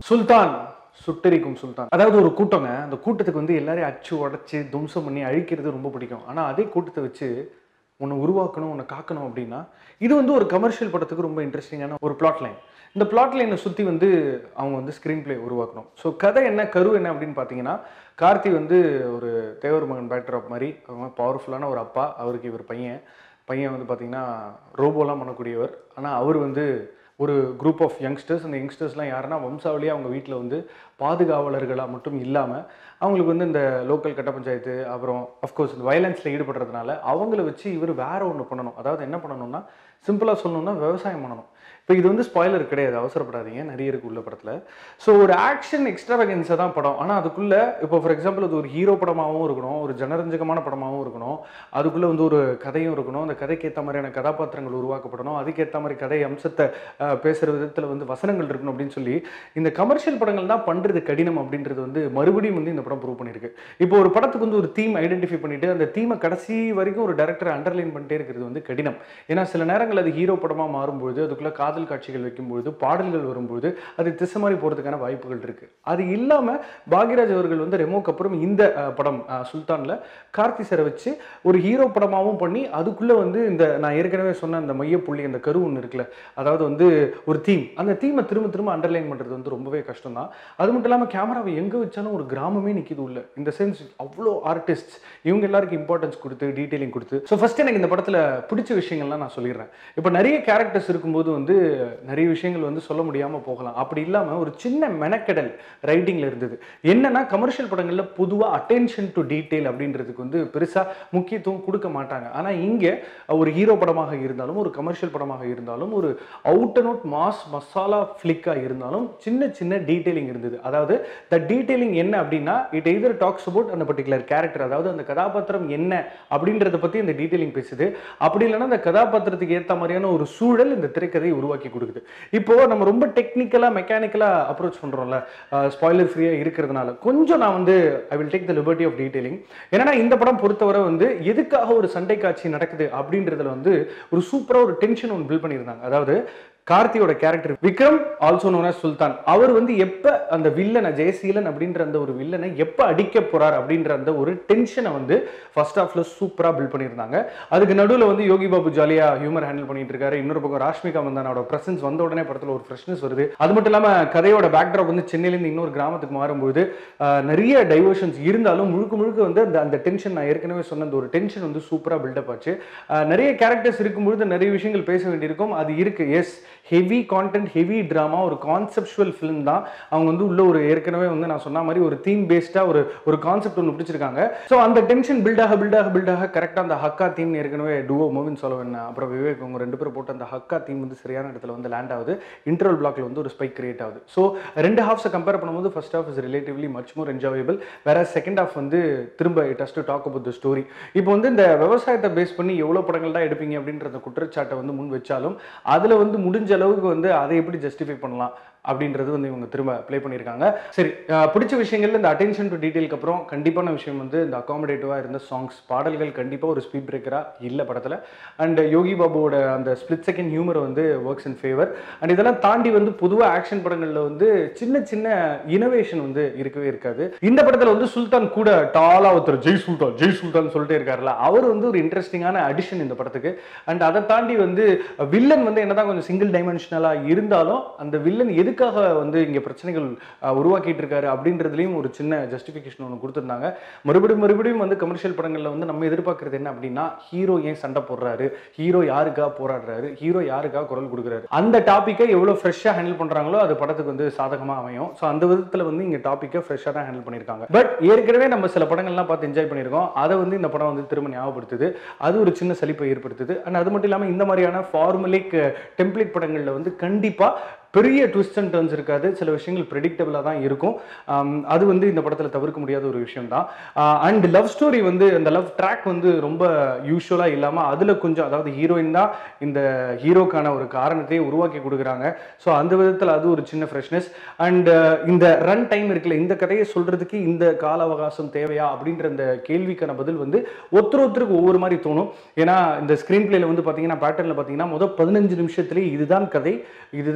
சுல்தான் சுட்டெரிக்கும் சுல்தான் அதாவது ஒரு கூட்டங்க அந்த கூட்டத்துக்கு வந்து எல்லாரையும் அச்சு உடச்சி தும்சம் பண்ணி அழிக்கிறது ரொம்ப பிடிக்கும் ஆனால் அதே கூட்டத்தை வச்சு உன்னை உருவாக்கணும் உன்னை காக்கணும் அப்படின்னா இது வந்து ஒரு கமர்ஷியல் படத்துக்கு ரொம்ப இன்ட்ரெஸ்டிங்கான ஒரு பிளாட் லைன் இந்த பிளாட் லைனை சுற்றி வந்து அவங்க வந்து ஸ்க்ரீன் ப்ளே உருவாக்கணும் ஸோ கதை என்ன கரு என்ன அப்படின்னு பார்த்தீங்கன்னா கார்த்தி வந்து ஒரு தேவர் மகன் பேக்ட்ராப் மாதிரி அவங்க பவர்ஃபுல்லான ஒரு அப்பா அவருக்கு இவர் பையன் பையன் வந்து பார்த்தீங்கன்னா ரோபோலாம் பண்ணக்கூடியவர் ஆனால் அவர் வந்து ஒரு குரூப் ஆஃப் யங்ஸ்டர்ஸ் அந்த யங்ஸ்டர்ஸ்லாம் யாருன்னா வம்சாவளியாக அவங்க வீட்டில் வந்து பாதுகாவலர்களாக மட்டும் இல்லாமல் அவங்களுக்கு வந்து இந்த லோக்கல் கட்ட பஞ்சாயத்து அப்புறம் அஃப்கோர்ஸ் இந்த வயலன்ஸில் ஈடுபடுறதுனால அவங்கள வச்சு இவர் வேற ஒன்று பண்ணணும் அதாவது என்ன பண்ணணும்னா சிம்பிளாக சொல்லணும்னா விவசாயம் பண்ணணும் இப்போ இது வந்து ஸ்பாய்லர் கிடையாது அவசரப்படாதீங்க நிறைய இருக்கு உள்ள படத்தில் ஸோ ஒரு ஆக்ஷன் எக்ஸ்ட்ராவகன்ஸாக தான் படம் ஆனால் அதுக்குள்ள இப்போ ஃபார் எக்ஸாம்பிள் அது ஒரு ஹீரோ படமாகவும் இருக்கணும் ஒரு ஜனரஞ்சகமான படமாகவும் இருக்கணும் அதுக்குள்ளே வந்து ஒரு கதையும் இருக்கணும் அந்த கதைக்கு ஏற்ற மாதிரியான கதாபாத்திரங்கள் உருவாக்கப்படணும் அதுக்கேற்ற மாதிரி கதை அம்சத்தை அஹ், பேசுகிற விதத்தில் வந்து வசனங்கள் இருக்கணும் அப்படின்னு சொல்லி இந்த கமர்ஷியல் படங்கள் தான் பண்ணுறது கடினம் அப்படின்றது வந்து மறுபடியும் வந்து இந்த படம் ப்ரூவ் பண்ணியிருக்கு இப்போ ஒரு படத்துக்கு வந்து ஒரு தீம் ஐடென்டிஃபை பண்ணிட்டு அந்த தீமை கடைசி வரைக்கும் ஒரு டேரக்டர் அண்டர்லைன் பண்ணிட்டே இருக்கிறது வந்து கடினம் ஏன்னா சில நேரங்கள் அது ஹீரோ படமாக மாறும்பொழுது அதுக்குள்ள காதல் காட்சிகள் வைக்கும்பொழுது பாடல்கள் வரும்பொழுது அது திசை மாதிரி போகிறதுக்கான வாய்ப்புகள் இருக்கு அது இல்லாமல் பாக்யராஜ் அவர்கள் வந்து ரெமோக்கு அப்புறம் இந்த அஹ், படம் அஹ், சுல்தான்ல கார்த்தி சரை வச்சு ஒரு ஹீரோ படமாகவும் பண்ணி அதுக்குள்ள வந்து இந்த நான் ஏற்கனவே சொன்ன அந்த மையப்புள்ளி அந்த கரு ஒன்று இருக்குல்ல அதாவது வந்து ஒரு தீம் அந்த தீமை திரும்ப திரும்ப அண்டர்லைன் பண்ணுறது வந்து ரொம்பவே கஷ்டம் தான் அது மட்டும் இல்லாமல் கேமராவை எங்கே வச்சாலும் ஒரு கிராமமே நிற்கிது உள்ள இந்த சென்ஸ் அவ்வளோ ஆர்டிஸ்ட் இவங்க எல்லாருக்கும் இம்பார்ட்டன்ஸ் கொடுத்து டீட்டெயிலிங் கொடுத்து ஸோ ஃபர்ஸ்ட் எனக்கு இந்த படத்தில் பிடிச்ச விஷயங்கள்லாம் நான் சொல்லிடுறேன் இப்போ நிறைய கேரக்டர்ஸ் இருக்கும்போது வந்து நிறைய விஷயங்கள் வந்து சொல்ல முடியாமல் போகலாம் அப்படி இல்லாமல் ஒரு சின்ன மெனக்கெடல் ரைட்டிங்கில் இருந்தது என்னன்னா கமர்ஷியல் படங்களில் பொதுவாக அட்டென்ஷன் டு டீட்டெயில் அப்படின்றதுக்கு வந்து பெருசாக முக்கியத்துவம் கொடுக்க மாட்டாங்க ஆனால் இங்கே ஒரு ஹீரோ படமாக இருந்தாலும் ஒரு கமர்ஷியல் படமாக இருந்தாலும் ஒரு out and out mass masala ஃப்ளிக்காக இருந்தாலும் சின்ன சின்ன டீட்டெயிலிங் இருந்தது அதாவது த டீட்டெயிலிங் என்ன அப்படின்னா இட் எய்தர் டாக்ஸ் அபவுட் அந்த பர்டிகுலர் கேரக்டர் அதாவது அந்த கதாபாத்திரம் என்ன அப்படின்றத பற்றி இந்த டீட்டெயிலிங் பேசுது அப்படி இல்லைன்னா அந்த கதாபாத்திரத்துக்கு ஏற்ற மாதிரியான ஒரு சூழல் இந்த திரைக்கதையை உருவாக்கி கொடுக்குது இப்போ நம்ம ரொம்ப டெக்னிக்கலாக மெக்கானிக்கலாக அப்ரோச் பண்ணுறோம்ல ஸ்பாய்லர் ஃப்ரீயாக இருக்கிறதுனால கொஞ்சம் நான் வந்து I will take the liberty of detailing ஏன்னா இந்த படம் பொறுத்தவரை வந்து எதுக்காக ஒரு சண்டை காட்சி நடக்குது அப்படின்றதுல வந்து ஒரு சூப்பராக ஒரு டென்ஷன் ஒன்று பில்ட் பண்ணியிருந்தாங்க அதாவது கார்த்தியோட character Vikram also known Sultan அவர் வந்து எப்ப அந்த வில்லனை ஜெயசீலன் அப்படின்ற அந்த ஒரு வில்லனை எப்ப அடிக்க போறார் அப்படின்ற அந்த ஒரு டென்ஷனை வந்து ஃபர்ஸ்ட் ஹாஃப்ல சூப்பரா பில்ட் பண்ணியிருந்தாங்க அதுக்கு நடுவில் வந்து யோகி பாபு ஜாலியா ஹியூமர் ஹேண்டில் பண்ணிட்டு இருக்காரு இன்னொரு பக்கம் ராஷ்மிகா மந்தானோட பிரசன்ஸ் வந்த உடனே படத்துல ஒரு ஃப்ரெஷ்னஸ் வருது அது மட்டும் இல்லாம கதையோட பேக்ட்ராப் வந்து சென்னையிலேருந்து இன்னொரு கிராமத்துக்கு மாறும்போது ஆஹ், நிறைய டைவர்ஷன்ஸ் இருந்தாலும் முழுக்க முழுக்க வந்து அந்த அந்த டென்ஷன் நான் ஏற்கனவே சொன்ன அந்த ஒரு டென்ஷன் வந்து சூப்பரா பில்டப் ஆச்சு ஆஹ், நிறைய கேரக்டர்ஸ் இருக்கும்பொழுது நிறைய விஷயங்கள் பேச வேண்டியிருக்கும் அது இருக்கு as heavy content heavy drama ஒரு கான்செப்சுவல் ஃபிலிம் தான் அவங்க வந்து உள்ள ஒரு ஏற்கனவே வந்து நான் சொன்ன மாதிரி ஒரு தீம் பேஸ்டா ஒரு ஒரு கான்செப்ட் ஒன்று பிடிச்சிருக்காங்க ஸோ அந்த டென்ஷன் பில்டாக பில்டாக பில்டாக கரெக்டாக அந்த ஹக்கா தீம் ஏற்கனவே டுவோ மூவின் சொல்லுவேன் அப்புறம் விவேக் அவங்க ரெண்டு பேரும் போட்டு அந்த ஹக்கா தீம் வந்து சரியான இடத்துல வந்து லேண்ட் ஆகுது இன்டர்வல் பிளாக்ல வந்து ஒரு ஸ்பைக் கிரியேட் ஆகுது ஸோ ரெண்டு ஹாஃப்ஸை கம்பேர் பண்ணும்போது first half is relatively much more enjoyable வேற செகண்ட் ஹாஃப் வந்து திரும்ப it has to talk about the story இப்போ வந்து இந்த விவசாயத்தை பேஸ் பண்ணி எவ்வளோ படங்கள் தான் எடுப்பீங்க அப்படின்ற அந்த குற்றச்சாட்டை வந்து முன் வச்சாலும் அதில் வந்து முடிஞ்ச அளவுக்கு வந்து அதை எப்படி ஜஸ்டிஃபை பண்ணலாம் அப்படின்றது வந்து இவங்க திரும்ப ப்ளே பண்ணியிருக்காங்க சரி அஹ் பிடிச்ச விஷயங்கள்ல இந்த அட்டென்ஷன் டு டீட்டெயிலுக்கு அப்புறம் கண்டிப்பான விஷயம் வந்து இந்த அகாமடேட்டிவாக இருந்த சாங்ஸ் பாடல்கள் கண்டிப்பாக ஒரு ஸ்பீட் பிரேக்கராக இல்லை படத்தில் அண்ட் யோகி பாபுவோட அந்த ஸ்பிளிட் செகண்ட் ஹியூமர் வந்து ஒர்க்ஸ் இன் ஃபேவர் அண்ட் இதெல்லாம் தாண்டி வந்து பொதுவாக ஆக்ஷன் படங்களில் வந்து சின்ன சின்ன இனோவேஷன் வந்து இருக்கவே இருக்காது இந்த படத்தில் வந்து சுல்தான் கூட டாலா ஒருத்தர் ஜெய் சுல்தான் ஜெய் சுல்தான் சொல்லிட்டே இருக்காருல்ல அவர் வந்து ஒரு இன்ட்ரெஸ்டிங்கான அடிஷன் இந்த படத்துக்கு அண்ட் அதை தாண்டி வந்து வில்லன் வந்து என்னதான் கொஞ்சம் சிங்கிள் டைமென்ஷனலாக இருந்தாலும் அந்த வில்லன் எதுக்காக வந்து இங்கே பிரச்சனைகள் அஹ், உருவாக்கிட்டு இருக்காரு அப்படின்றதுலையும் ஒரு சின்ன ஜஸ்டிஃபிகேஷன் ஒன்று கொடுத்துருந்தாங்க மறுபடியும் மறுபடியும் வந்து கமர்ஷியல் படங்களில் வந்து நம்ம எதிர்பார்க்கறது என்ன அப்படின்னா ஹீரோ ஏன் சண்டை போடுறாரு ஹீரோ யாருக்காக போராடுறாரு ஹீரோ யாருக்காக குரல் கொடுக்குறாரு அந்த டாப்பிக்கை எவ்வளோ ஃப்ரெஷ்ஷாக ஹேண்டில் பண்ணுறாங்களோ அது படத்துக்கு வந்து சாதகமாக அமையும் ஸோ அந்த விதத்தில் வந்து இங்கே டாப்பிக்கை ஃப்ரெஷ்ஷாக தான் ஹேண்டில் பண்ணியிருக்காங்க பட் ஏற்கனவே நம்ம சில படங்கள்லாம் பார்த்து என்ஜாய் பண்ணியிருக்கோம் அதை வந்து இந்த படம் வந்து திரும்ப ஞாபகப்படுத்துது அது ஒரு சின்ன சலிப்பை ஏற்படுத்துது அண்ட் அது மட்டும் இல்லாமல் இந்த மாதிரியான ஃபார்முலிக் டெம்ப்ளேட் படங்களில் வந்து கண்டிப்பாக பெரிய ட்விஸ்ட் அண்ட் டர்ன்ஸ் இருக்காது சில விஷயங்கள் ப்ரெடிக்டபிளாக தான் இருக்கும் ஆம், அது வந்து இந்த படத்தில் தவிர்க்க முடியாத ஒரு விஷயம் தான் அண்ட் லவ் ஸ்டோரி வந்து அந்த லவ் ட்ராக் வந்து ரொம்ப யூஸ்வலாக இல்லாமல் அதில் கொஞ்சம் அதாவது ஹீரோயின் தான் இந்த ஹீரோக்கான ஒரு காரணத்தையே உருவாக்கி கொடுக்குறாங்க ஸோ அந்த விதத்தில் அது ஒரு சின்ன ஃப்ரெஷ்னஸ் அண்ட் இந்த ரன் டைம் இருக்குல்ல இந்த கதையை சொல்கிறதுக்கு இந்த கால அவகாசம் தேவையா அப்படின்ற அந்த கேள்விக்கான பதில் வந்து ஒருத்தர் ஒருத்தருக்கு ஒவ்வொரு மாதிரி தோணும் ஏன்னா இந்த ஸ்க்ரீன் பிளேல வந்து பார்த்தீங்கன்னா பேட்டர்னில் பார்த்தீங்கன்னா முதல் பதினஞ்சு நிமிஷத்துலேயே இதுதான் கதை இதுதான் கதை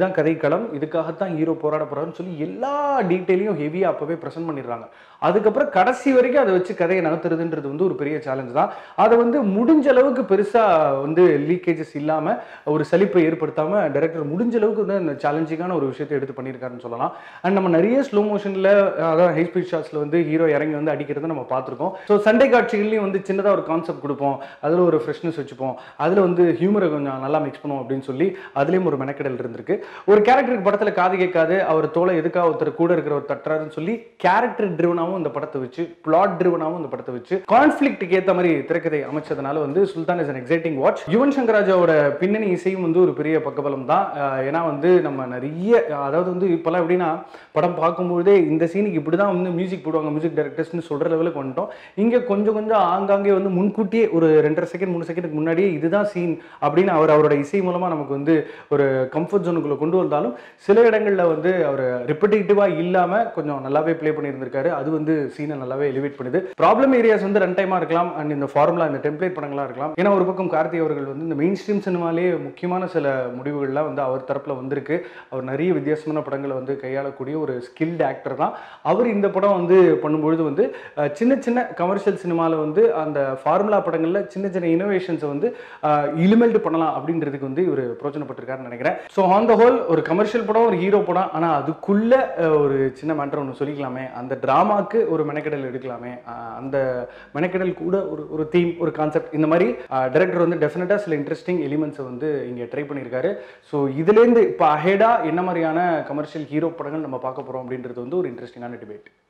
களம் இதுக்காகத்தான் ஹீரோ போராட போறாருன்னு சொல்லி எல்லா டீட்டெயிலையும் ஹெவியாக அப்போவே ப்ரெசென்ட் பண்ணிடுறாங்க அதுக்கப்புறம் கடைசி வரைக்கும் அதை வச்சு கதையை நகர்த்துறதுன்றது வந்து ஒரு பெரிய சேலஞ்ச் தான் அதை வந்து முடிஞ்ச அளவுக்கு பெருசாக வந்து லீக்கேஜஸ் இல்லாமல் ஒரு சலிப்பை ஏற்படுத்தாமல் டைரக்டர் முடிஞ்ச அளவுக்கு வந்து அந்த சேலஞ்சிங்கான ஒரு விஷயத்தை எடுத்து பண்ணியிருக்காருன்னு சொல்லலாம் அண்ட் நம்ம நிறைய ஸ்லோ மோஷனில் அதாவது ஹை ஸ்பீட் ஷாட்ஸில் வந்து ஹீரோ இறங்கி வந்து அடிக்கிறத நம்ம பார்த்துருக்கோம் ஸோ சண்டை காட்சிகள்லையும் வந்து சின்னதாக ஒரு கான்செப்ட் கொடுப்போம் அதில் ஒரு ஃப்ரெஷ்னஸ் வச்சுப்போம் அதில் வந்து ஹியூமரை கொஞ்சம் நல்லா மிக்ஸ் பண்ணுவோம் அப்படின்னு சொல்லி அதுலேயும் ஒரு மெனக்கெடல் இருந்திருக்கு ஒரு கேரக்டருக்கு படத்தில் காது கேட்காது அவர் தோலை எதுக்காக ஒருத்தர் கூட இருக்கிற ஒரு தட்டுறாருன்னு சொல்லி கேரக்டர் ட்ரிவனாகவும் இந்த படத்தை வச்சு பிளாட் ட்ரிவனாகவும் இந்த படத்தை வச்சு கான்ஃப்ளிக்ட்டுக்கு ஏற்ற மாதிரி திரைக்கதை அமைச்சதுனால வந்து Sultan is an exciting watch Yuvan Shankar ராஜாவோட பின்னணி இசையும் வந்து ஒரு பெரிய பக்கபலம் தான் அஹ் ஏன்னா வந்து நம்ம நிறைய அதாவது வந்து இப்போல்லாம் எப்படின்னா படம் பார்க்கும்போதே இந்த சீனுக்கு இப்படி தான் வந்து மியூசிக் போடுவாங்க மியூசிக் டைரக்டர்ஸ்னு சொல்கிற லெவலுக்கு வந்துட்டோம் இங்கே கொஞ்சம் கொஞ்சம் ஆங்காங்கே வந்து முன்கூட்டியே ஒரு ரெண்டரை செகண்ட் மூணு செகண்டுக்கு முன்னாடியே இதுதான் சீன் அப்படின்னு அவர் அவரோட இசை மூலமாக நமக்கு வந்து ஒரு கம்ஃபர்ட் ஜோனுக்குள்ளே கொண்டு வந்தாலும் சில இடங்களில் வந்து அவர் ரிப்படேட்டிவாக இல்லாமல் கொஞ்சம் நல்லாவே ப்ளே பண்ணியிருந்திருக்காரு அது வந்து சீனை நல்லாவே எலிவேட் பண்ணுது ப்ராப்ளம் ஏரியாஸ் வந்து ரன் டைமாக இருக்கலாம் அண்ட் இந்த ஃபார்முலா இந்த டெம்ப்ளேட் படங்களாக இருக்கலாம் ஏன்னா ஒரு பக்கம் கார்த்தி அவர்கள் வந்து இந்த மெயின் ஸ்ட்ரீம் சினிமாலே முக்கியமான சில முடிவுகள்லாம் வந்து அவர் தரப்பில் வந்திருக்கு அவர் நிறைய வித்தியாசமான படங்களை வந்து கையாளக்கூடிய ஒரு ஸ்கில்டு ஆக்டர் தான் அவர் இந்த படம் வந்து பண்ணும்பொழுது வந்து அஹ், சின்ன சின்ன கமர்ஷியல் சினிமாவில் வந்து அந்த ஃபார்முலா படங்களில் சின்ன சின்ன இனோவேஷன்ஸை வந்து இலிமெல்ட் பண்ணலாம் அப்படின்றதுக்கு வந்து இவர் பிரோஜனப்பட்டிருக்காருன்னு நினைக்கிறேன் ஸோ ஆன் த ஹோல் ஒரு கமர்ஷியல் படம் ஒரு ஹீரோ படம் ஆனால் அதுக்குள்ள அஹ், ஒரு சின்ன மேட்டர் ஒன்று சொல்லிக்கலாமே அந்த ட்ராமாக்கு ஒரு மெனக்கெடல் எடுக்கலாமே அஹ், அந்த மெனக்கெடல் கூட ஒரு ஒரு தீம் ஒரு கான்செப்ட் இந்த மாதிரி டைரக்டர் வந்து டெஃபினட்டாக சில இன்ட்ரெஸ்டிங் எலிமெண்ட்ஸை வந்து இங்கே ட்ரை பண்ணியிருக்காரு ஸோ இதுலேருந்து இப்போ அஹெடாக என்ன மாதிரியான கமர்ஷியல் ஹீரோ படங்கள் நம்ம பார்க்க போகிறோம் அப்படின்றது வந்து ஒரு இன்ட்ரெஸ்டிங்கான டிபேட்